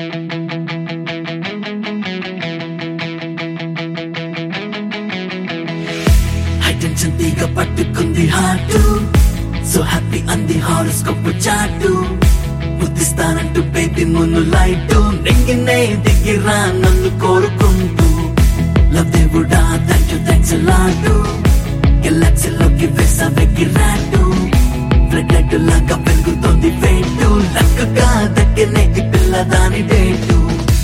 high tension తీగ పట్టుకుంది heart so happy అంది హారోస్కోప్ చాటు ముద్దిస్తానంటూ బేబీ మున్ను లైట్ నెంగినే దిగిరా నన్ను కోరుకుంటూ లవ్ దేవుడా థ్యాంక్ యూ థ్యాంక్స్ లాటు గెలాక్సీలోకి వేసా వెగిరాటు బ్లడ్ లైట్ లాగా పెరుగుతోంది వేటు లక్కగా దక్కినే ఈ పిల్ల దాని డేటు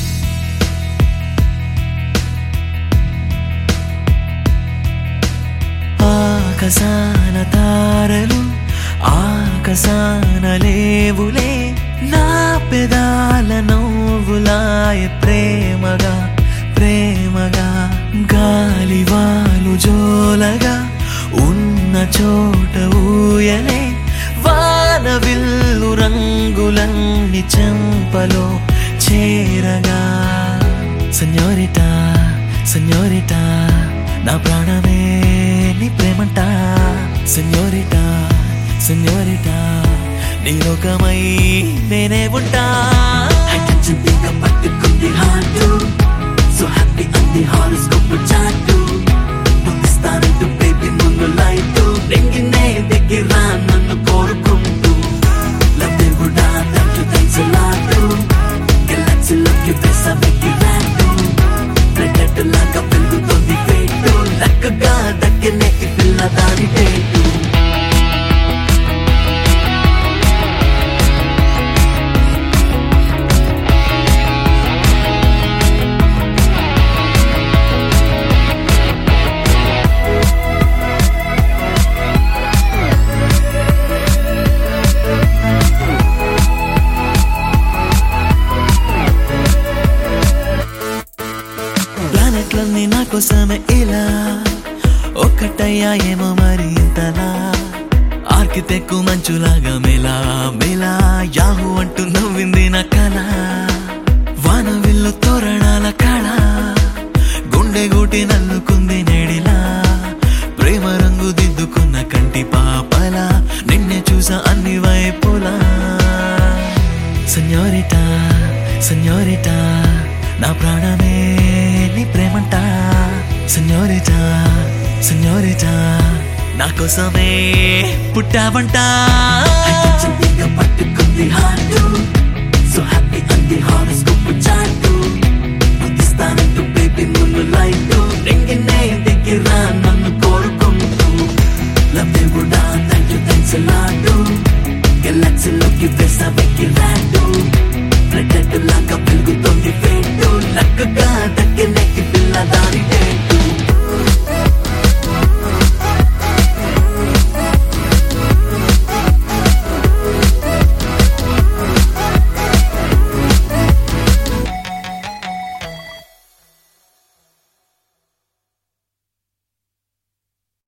ఆకాశాన తారలు ఆకాశాన లేవులే నా పెదాల నవ్వులాయ ప్రేమగా ప్రేమగా గాలివాలు జోలగా ఉన్న చోట ఊయలే వాన విల్లు రంగులన్ని చెంపలో చేరగా సెన్యోరిటా సెన్యోరిటా నా ప్రాణమే నీ ప్రేమంట సెన్యోరిటా సెన్యోరిటా నీ లోకమై నేనే ఉంటా హైటెన్షన్ తీగ పట్టుకుంది హార్ట్ సో హ్యాపీ అంది హారోస్కోప్ చాటు ముద్దిస్తానంటూ బేబీ ముందు లైట్ నెంగినే దగ్గర నన్ను కోరుకుంటూ లవ్ దేవుడా థ్యాంక్ యూ థ్యాంక్స్ లాటు గెలాక్సీలోకి వేసా వెగిరాటు బ్లడ్ లాగా పెరుగుతోంది వేటు లక్కగా దక్కినే ఈ పిల్ల దాని డేటు ప్లానెట్లన్నీ నా కోసమే ఇలా ఒక్కటయ్యా ఏమో మరి ఇంతలా ఆర్కిటెక్కు మంచులాగా మెలా మెలా యాహు అంటూ నవ్వింది నా కళ వాన విల్లు తోరణాల కళ గుండె గూటి నల్లుకుంది నెడిలా ప్రేమ రంగు దిద్దుకున్న కంటి పాపల నిన్నే చూసా అన్ని వైపులా సెన్యోరిటా సెన్యోరిటా నా ప్రాణమే నీ ప్రేమంట సెన్యోరిటా సెన్యోరిటా నా కోసమే పుట్టావంట హైటెన్షన్ తీగ పట్టుకుంది హార్ట్ సో హ్యాపీ